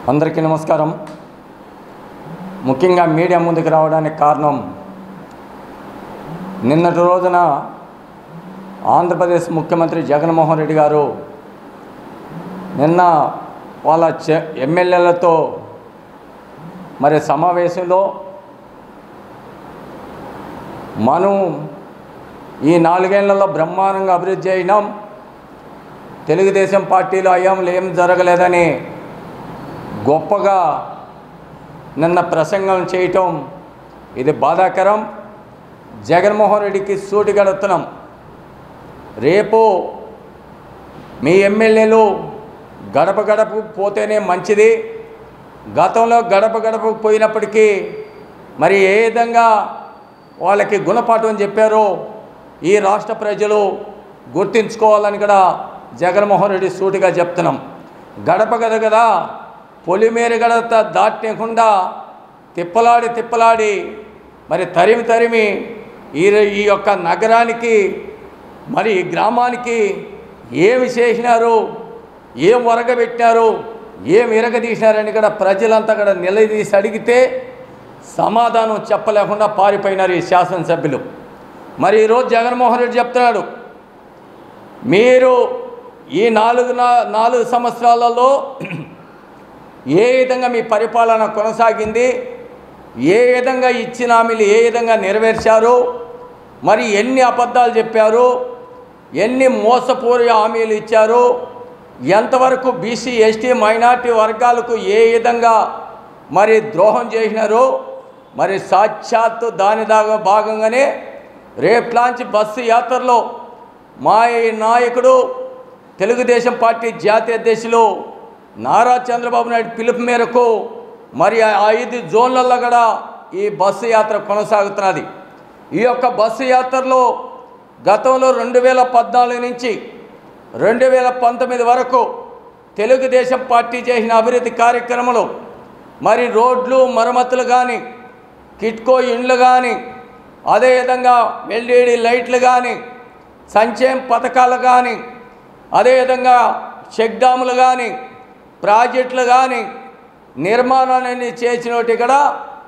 అందరికీ నమస్కారం ముఖ్యంగా మీడియా ముందుకు రావడానికి కారణం నిన్నటి రోజున ఆంధ్రప్రదేశ్ ముఖ్యమంత్రి జగన్మోహన్ రెడ్డి గారు నిన్న వాళ్ళ చె ఎమ్మెల్యేలతో మరి సమావేశంలో మనం ఈ నాలుగేళ్లలో బ్రహ్మాండంగా అభివృద్ధి అయినాం తెలుగుదేశం పార్టీలో అయ్యాంలో ఏం జరగలేదని గొప్పగా నిన్న ప్రసంగం చేయటం ఇది బాధాకరం జగన్మోహన్ రెడ్డికి సూటిగడుతున్నాం రేపు మీ ఎమ్మెల్యేలు గడప గడపకు పోతేనే మంచిది గతంలో గడప గడపకు పోయినప్పటికీ మరి ఏ విధంగా వాళ్ళకి గుణపాఠం చెప్పారో ఈ రాష్ట్ర ప్రజలు గుర్తించుకోవాలని కూడా జగన్మోహన్ రెడ్డి సూటిగా చెప్తున్నాం గడప గద కదా పొలిమేరు గడత దాటకుండా తిప్పలాడి తిప్పలాడి మరి తరిమి తరిమి ఈ ఈ యొక్క నగరానికి మరి ఈ గ్రామానికి ఏమి చేసినారు ఏం వరగబెట్టినారు ఏం ఇరగదీసినారని కూడా ప్రజలంతా కూడా నిలదీసి అడిగితే సమాధానం చెప్పలేకుండా పారిపోయినారు ఈ శాసనసభ్యులు మరి ఈరోజు జగన్మోహన్ రెడ్డి చెప్తున్నాడు మీరు ఈ నాలుగు నా- నాలుగు సంవత్సరాలలో ఏ విధంగా మీ పరిపాలన కొనసాగింది ఏ విధంగా ఇచ్చిన హామీలు ఏ విధంగా నెరవేర్చారు మరి ఎన్ని అబద్ధాలు చెప్పారు ఎన్ని మోసపూర్వ హామీలు ఇచ్చారు ఎంతవరకు బీసీ ఎస్టీ మైనార్టీ వర్గాలకు ఏ విధంగా మరి ద్రోహం చేసినారు మరి సాక్షాత్తు దాని దాగా భాగంగానే రేపు లాంచి బస్సు యాత్రలో మా ఈ నాయకుడు తెలుగుదేశం పార్టీ జాతీయ అధ్యక్షులు నారా చంద్రబాబు నాయుడు పిలుపు మేరకు మరి ఆ ఐదు జోన్లలో కూడా ఈ బస్సు యాత్ర కొనసాగుతున్నది ఈ యొక్క బస్సు యాత్రలో గతంలో రెండు వేల పద్నాలుగు నుంచి రెండు వేల పంతొమ్మిది వరకు తెలుగుదేశం పార్టీ చేసిన అభివృద్ధి కార్యక్రమాలు మరి రోడ్లు మరమ్మతులు కానీ కిట్కో ఇండ్లు కానీ అదేవిధంగా ఎల్ఈడి లైట్లు కానీ సంక్షేమ పథకాలు కానీ అదేవిధంగా చెక్ డ్యాములు కానీ ప్రాజెక్టులు కానీ నిర్మాణాన్ని చేసినట్టు కూడా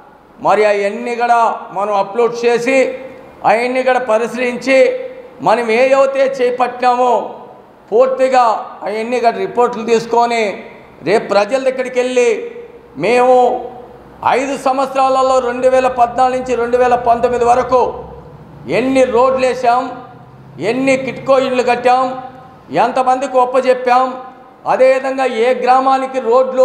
మరి అవన్నీ కూడా మనం అప్లోడ్ చేసి అవన్నీ కూడా పరిశీలించి మనం ఏవైతే చేపట్టినామో పూర్తిగా అవన్నీ కూడా రిపోర్ట్లు తీసుకొని రేపు ప్రజల దగ్గరికి వెళ్ళి మేము ఐదు సంవత్సరాలలో రెండు వేల పద్నాలుగు నుంచి రెండు వేల పంతొమ్మిది వరకు ఎన్ని రోడ్లు వేసాం ఎన్ని కిట్కో ఇళ్ళు కట్టాం ఎంతమందికి ఒప్పచెప్పాం అదేవిధంగా ఏ గ్రామానికి రోడ్లు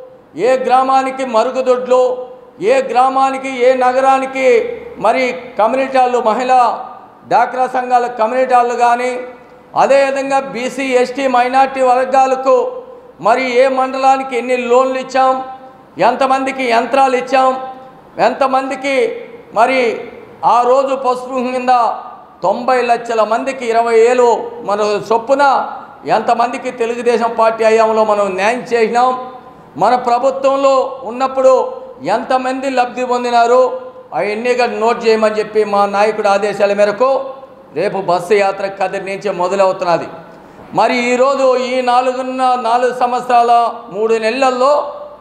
ఏ గ్రామానికి మరుగుదొడ్లు ఏ గ్రామానికి ఏ నగరానికి మరి కమ్యూనిటీ హాళ్ళు మహిళా డాక్రా సంఘాల కమ్యూనిటీ హాళ్ళు కానీ అదేవిధంగా బీసీ ఎస్టీ మైనార్టీ వర్గాలకు మరి ఏ మండలానికి ఎన్ని లోన్లు ఇచ్చాం ఎంతమందికి యంత్రాలు ఇచ్చాం ఎంతమందికి మరి ఆ రోజు పసుపు కింద తొంభై లక్షల మందికి ఇరవై ఏళ్ళు మన చొప్పున ఎంతమందికి తెలుగుదేశం పార్టీ హయాంలో మనం న్యాయం చేసినాం మన ప్రభుత్వంలో ఉన్నప్పుడు ఎంతమంది లబ్ధి పొందినారు అవన్నీ కూడా నోట్ చేయమని చెప్పి మా నాయకుడి ఆదేశాల మేరకు రేపు బస్సు యాత్ర కదిరి నుంచి మొదలవుతున్నది మరి ఈరోజు ఈ నాలుగున్న నాలుగు సంవత్సరాల మూడు నెలల్లో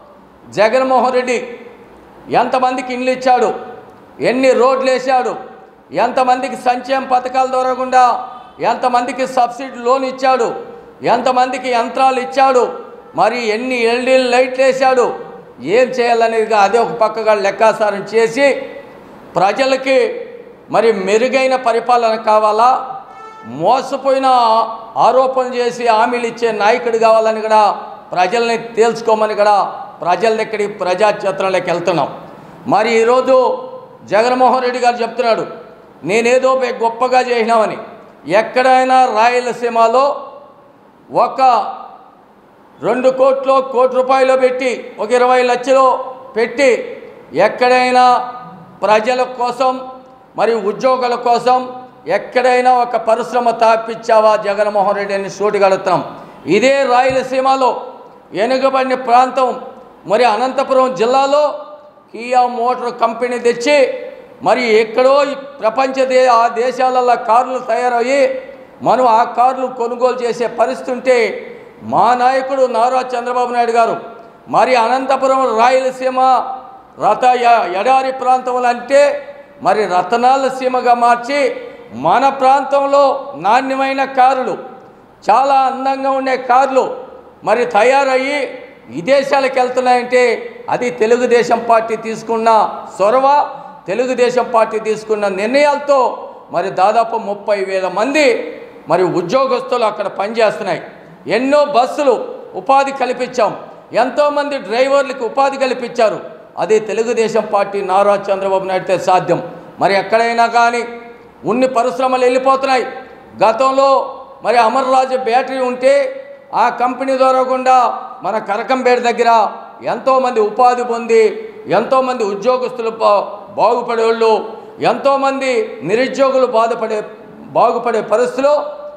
జగన్మోహన్ రెడ్డి ఎంతమందికి ఇండ్లు ఇచ్చాడు ఎన్ని రోడ్లు వేసాడు ఎంతమందికి సంక్షేమ పథకాల ద్వారా గుండా ఎంతమందికి సబ్సిడీ లోన్ ఇచ్చాడు ఎంతమందికి యంత్రాలు ఇచ్చాడు మరి ఎన్ని ఎల్ఈడి లైట్లు వేసాడు ఏం చేయాలనేది అదే ఒక పక్కగా లెక్కాసారం చేసి ప్రజలకి మరి మెరుగైన పరిపాలన కావాలా మోసపోయిన ఆరోపణలు చేసి హామీలు ఇచ్చే నాయకుడు కావాలని కూడా ప్రజల్ని తేల్చుకోమని కూడా ప్రజల దగ్గరికి ప్రజాక్షేత్రంలోకి వెళ్తున్నాం మరి ఈరోజు జగన్మోహన్ రెడ్డి గారు చెప్తున్నాడు నేనేదో పె- గొప్పగా చేసినామని ఎక్కడైనా రాయలసీమలో ఒక రెండు కోట్లు కోటి రూపాయలు పెట్టి ఒక ఇరవై లక్షలు పెట్టి ఎక్కడైనా ప్రజల కోసం మరి ఉద్యోగుల కోసం ఎక్కడైనా ఒక పరిశ్రమ తాపించావా జగన్మోహన్ రెడ్డి అని సూటిగలుగుతాం ఇదే రాయలసీమలో వెనుకబడిన ప్రాంతం మరి అనంతపురం జిల్లాలో కియా మోటార్ కంపెనీ తెచ్చి మరి ఎక్కడో ఈ ప్రపంచ దే ఆ దేశాలలో కార్లు తయారయ్యి మనం ఆ కార్లు కొనుగోలు చేసే పరిస్థితి ఉంటే మా నాయకుడు నారా చంద్రబాబు నాయుడు గారు మరి అనంతపురం రాయలసీమ రథ య- ఎడారి ప్రాంతంలో అంటే మరి రతనాల సీమగా మార్చి మన ప్రాంతంలో నాణ్యమైన కారులు చాలా అందంగా ఉండే కార్లు మరి తయారయ్యి విదేశాలకు వెళ్తున్నాయంటే అది తెలుగుదేశం పార్టీ తీసుకున్న చొరవ తెలుగుదేశం పార్టీ తీసుకున్న నిర్ణయాలతో మరి దాదాపు ముప్పై వేల మంది మరి ఉద్యోగస్తులు అక్కడ పనిచేస్తున్నాయి ఎన్నో బస్సులు ఉపాధి కల్పించాం ఎంతోమంది డ్రైవర్లకు ఉపాధి కల్పించారు అది తెలుగుదేశం పార్టీ నారా చంద్రబాబు నాయుడుతో సాధ్యం మరి ఎక్కడైనా కానీ ఉన్ని పరిశ్రమలు వెళ్ళిపోతున్నాయి గతంలో మరి అమర్రాజు బ్యాటరీ ఉంటే ఆ కంపెనీ ద్వారా గుండా మన కరకంపేట దగ్గర ఎంతోమంది ఉపాధి పొంది ఎంతోమంది ఉద్యోగస్తులు బా- బాగుపడే వాళ్ళు ఎంతోమంది నిరుద్యోగులు బాధపడే బాగుపడే పరిస్థితిలో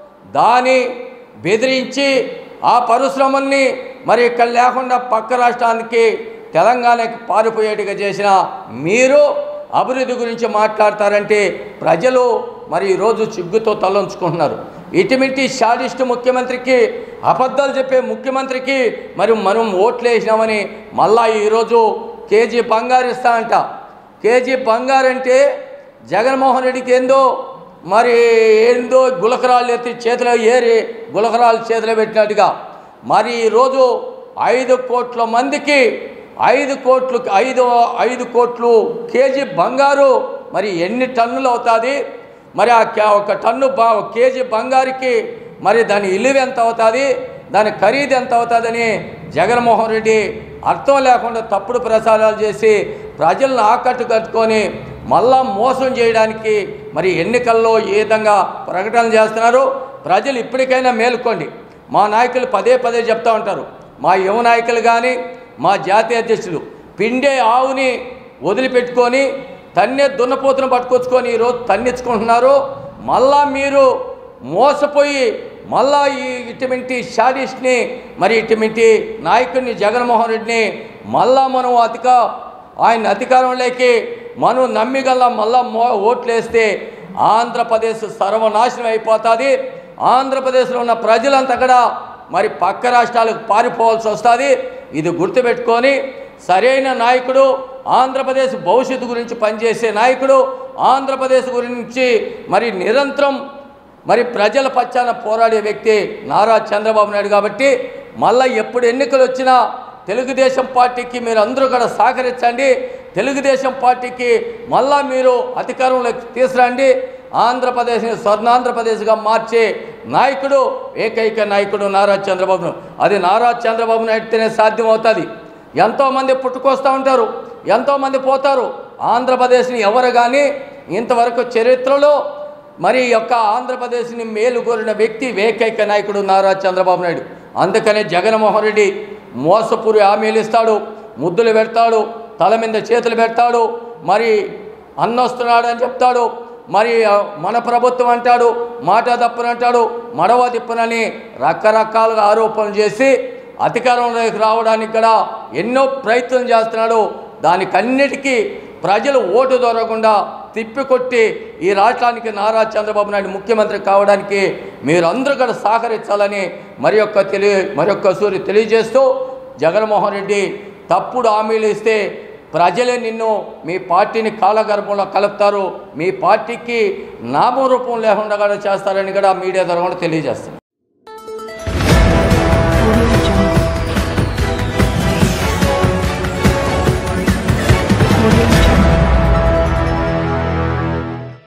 దాని బెదిరించి ఆ పరిశ్రమల్ని మరి ఇక్కడ లేకుండా పక్క రాష్ట్రానికి తెలంగాణకి పారిపోయేట్టుగా చేసిన మీరు అభివృద్ధి గురించి మాట్లాడతారంటే ప్రజలు మరి ఈరోజు చిగ్గుతో తలంచుకుంటున్నారు ఇటువంటి షాడిస్ట్ ముఖ్యమంత్రికి అబద్ధాలు చెప్పే ముఖ్యమంత్రికి మరి మనం ఓట్లు వేసినామని మళ్ళా ఈరోజు కేజీ బంగారు ఇస్తా అంట కేజీ బంగారు అంటే జగన్మోహన్ రెడ్డికి ఏందో మరి ఏందో గులకరాళ్ళు ఎత్తి చేతిలో ఏరి గులకరాలు చేతిలో పెట్టినట్టుగా మరి ఈరోజు ఐదు కోట్ల మందికి ఐదు కోట్లు ఐదు ఐదు కోట్లు కేజీ బంగారు మరి ఎన్ని టన్నులు అవుతుంది మరి ఆ కే- ఒక టన్ను బా ఒక కేజీ బంగారుకి మరి దాని ఇలువ ఎంత అవుతుంది దాని ఖరీదు ఎంత అవుతుందని జగన్మోహన్ రెడ్డి అర్థం లేకుండా తప్పుడు ప్రచారాలు చేసి ప్రజలను ఆకట్టు కట్టుకొని మళ్ళా మోసం చేయడానికి మరి ఎన్నికల్లో ఏ విధంగా ప్రకటన చేస్తున్నారు ప్రజలు ఇప్పటికైనా మేలుకోండి మా నాయకులు పదే పదే చెప్తా ఉంటారు మా యువ నాయకులు కానీ మా జాతీయ అధ్యక్షులు పిండే ఆవుని వదిలిపెట్టుకొని తన్నే దున్నపోతును పట్టుకొచ్చుకొని ఈరోజు తన్నించుకుంటున్నారు మళ్ళా మీరు మోసపోయి మళ్ళా ఈ ఇటువంటి షాడిస్ట్ని మరి ఇటువంటి నాయకుడిని జగన్మోహన్ రెడ్డిని మళ్ళా మనం అధిక ఆయన అధికారంలోకి మనం నమ్మిగల్లా మళ్ళా మో ఓట్లేస్తే ఆంధ్రప్రదేశ్ సర్వనాశనం అయిపోతుంది ఆంధ్రప్రదేశ్లో ఉన్న ప్రజలంతా కూడా మరి పక్క రాష్ట్రాలకు పారిపోవాల్సి వస్తుంది ఇది గుర్తుపెట్టుకొని సరైన నాయకుడు ఆంధ్రప్రదేశ్ భవిష్యత్తు గురించి పనిచేసే నాయకుడు ఆంధ్రప్రదేశ్ గురించి మరి నిరంతరం మరి ప్రజల పక్షాన పోరాడే వ్యక్తి నారా చంద్రబాబు నాయుడు కాబట్టి మళ్ళీ ఎప్పుడు ఎన్నికలు వచ్చినా తెలుగుదేశం పార్టీకి మీరు అందరూ కూడా సహకరించండి తెలుగుదేశం పార్టీకి మళ్ళా మీరు అధికారంలోకి తీసుకురండి ఆంధ్రప్రదేశ్ని స్వర్ణాంధ్రప్రదేశ్గా మార్చే నాయకుడు ఏకైక నాయకుడు నారా చంద్రబాబు నాయుడు. అది నారా చంద్రబాబు నాయుడుతోనే సాధ్యం అవుతుంది ఎంతోమంది పుట్టుకొస్తూ ఉంటారు ఎంతోమంది పోతారు ఆంధ్రప్రదేశ్ని ఎవరు కానీ ఇంతవరకు చరిత్రలో మరి ఈ యొక్క ఆంధ్రప్రదేశ్ని మేలు కోరిన వ్యక్తి ఏకైక నాయకుడు నారా చంద్రబాబు నాయుడు అందుకనే జగన్మోహన్ రెడ్డి మోసపూరి హామీలు ఇస్తాడు ముద్దులు పెడతాడు తల మీద చేతులు పెడతాడు మరి అన్నొస్తున్నాడు అని చెప్తాడు మరి ఆ, మన ప్రభుత్వం అంటాడు మాట తప్పనంటాడు మడవ తిప్పనని రకరకాలుగా ఆరోపణలు చేసి అధికారంలోకి రావడానికి కూడా ఎన్నో ప్రయత్నం చేస్తున్నాడు దానికన్నిటికీ ప్రజలు ఓటు దొరకకుండా తిప్పికొట్టి ఈ రాష్ట్రానికి నారా చంద్రబాబు నాయుడు ముఖ్యమంత్రి కావడానికి మీరందరూ కూడా సహకరించాలని మరి యొక్క తెలియ మరి యొక్క సూరి తెలియజేస్తూ జగన్మోహన్ రెడ్డి తప్పుడు హామీలు ఇస్తే ప్రజలే నిన్ను మీ పార్టీని కాలగర్భంలో కలుపుతారు మీ పార్టీకి నామరూపం లేకుండా కూడా చేస్తారని కూడా మీడియా ద్వారా కూడా తెలియజేస్తారు Audio Jungle. Audio